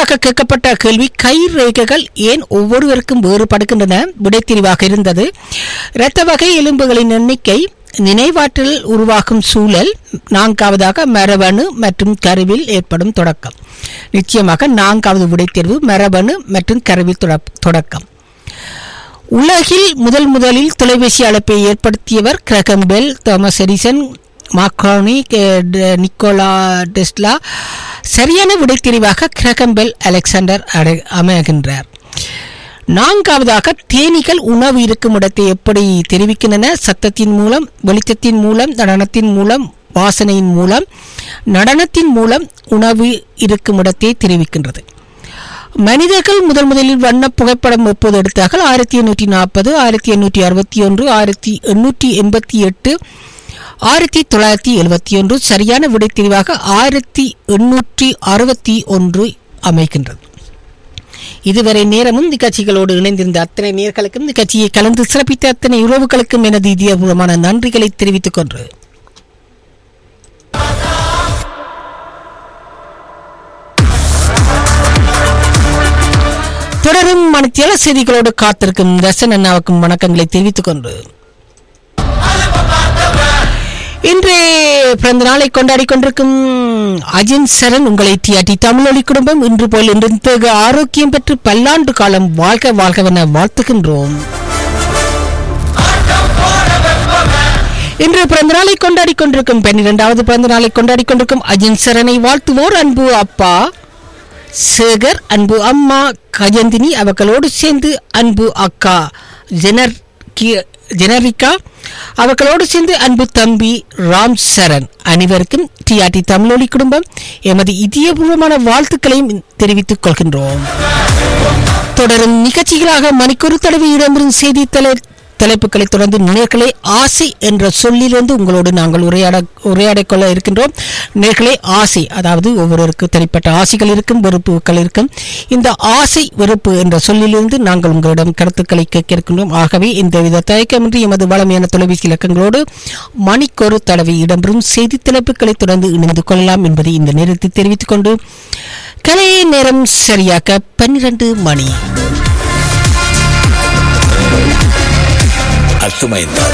அடுத்ததாக கேட்கப்பட்ட கேள்வி கை ரேகைகள் ஏன் ஒவ்வொருவருக்கும் வேறுபடுகின்றன விடைத்தெரிவாக இருந்தது இரத்த வகை எலும்புகளின் எண்ணிக்கை நினைவாற்றல் உருவாக்கும் சூழல் நான்காவதாக மரபணு மற்றும் கருவில் ஏற்படும் தொடக்கம் நிச்சயமாக நான்காவது விடைத்தேர்வு மரபணு மற்றும் கருவில் தொட- தொடக்கம் உலகில் முதல் முதலில் தொலைபேசி அழைப்பை ஏற்படுத்தியவர் கிரகம்பெல் தாமஸ் எடிசன் மாக்ரோனி கே- ட- நிக்கோலா டெஸ்லா சரியான விடைத்தெரிவாக கிரகம்பெல் அலெக்சாண்டர் அடை- அமைகின்றார் நான்காவதாக தேனீகள் உணவு இருக்கும் இடத்தை எப்படி தெரிவிக்கின்றன சத்தத்தின் மூலம் வெளிச்சத்தின் மூலம் நடனத்தின் மூலம் வாசனையின் மூலம் நடனத்தின் மூலம் உணவு இருக்கும் இடத்தை தெரிவிக்கின்றது மனிதர்கள் முதல் முதலில் வண்ண புகைப்படம் எப்போது எடுத்தார்கள் ஆயிரத்தி எண்ணூற்றி நாற்பது ஆயிரத்தி எண்ணூற்றி அறுபத்தி ஒன்று ஆயிரத்தி எண்ணூற்றி எண்பத்தி எட்டு ஆயிரத்தி தொள்ளாயிரத்தி எழுபத்தி ஒன்று சரியான விடை தெரிவாக ஆயிரத்தி எண்ணூற்றி அறுபத்தி ஒன்று அமைகின்றது இதுவரை நேரமும் நிகழ்ச்சிகளோடு இணைந்திருந்த அத்தனை நேர்களுக்கும் நிகழ்ச்சியை கலந்து சிறப்பித்த அத்தனை உறவுகளுக்கும் எனது இதயபூர்வமான நன்றிகளை தெரிவித்துக் கொண்டு தொடரும் மனத்தியால செய்திகளோடு காத்திருக்கும் தசன் அண்ணாவுக்கும் வணக்கங்களை தெரிவித்துக் கொண்டு இன்று பிறந்த நாளை கொண்டாடி கொண்டிருக்கும் அஜின் சரண் உங்களை டிஆர்டி தமிழொலி குடும்பம் இன்று போல் இன்று தேக ஆரோக்கியம் பெற்று பல்லாண்டு காலம் வாழ்க வாழ்கவென வாழ்த்துகின்றோம் இன்று பிறந்த நாளை கொண்டாடி கொண்டிருக்கும் பன்னிரெண்டாவது பிறந்த நாளை கொண்டாடி கொண்டிருக்கும் அஜின் சரணை வாழ்த்துவோர் அன்பு அப்பா சேகர் அன்பு அம்மா கஜந்தினி அவர்களோடு சேர்ந்து அன்பு அக்கா ஜெனர் கி- ஜெனரிகா அவர்களோடு சேர்ந்து அன்பு தம்பி ராம் சரண் அனைவருக்கும் டிஆர்டி தமிழொலி குடும்பம் எமது இதயபூர்வமான வாழ்த்துக்களையும் தெரிவித்துக் கொள்கின்றோம் தொடரும் நிகழ்ச்சிகளாக மணிக்கொரு தடவை இடம்பெறும் செய்தி தலை தலைப்புகளை தொடர்ந்து நேர்களை ஆசை என்ற சொல்லிலிருந்து உங்களோடு நாங்கள் உரையாட உரையாடிக் கொள்ள இருக்கின்றோம் நேர்களை ஆசை அதாவது ஒவ்வொருவருக்கு தனிப்பட்ட ஆசைகள் இருக்கும் வெறுப்புகள் இருக்கும் இந்த ஆசை வெறுப்பு என்ற சொல்லிலிருந்து நாங்கள் உங்களிடம் கருத்துக்களை கேட்க இருக்கின்றோம் ஆகவே எந்தவித தயக்கமின்றி எமது வளமையான தொலைபேசி இலக்கங்களோடு மணிக்கொரு தடவை இடம்பெறும் செய்தி தலைப்புகளை தொடர்ந்து இணைந்து கொள்ளலாம் என்பதை இந்த நேரத்தில் தெரிவித்துக் கொண்டு கலை நேரம் சரியாக பன்னிரண்டு மணி அர்த்தமைந்தார்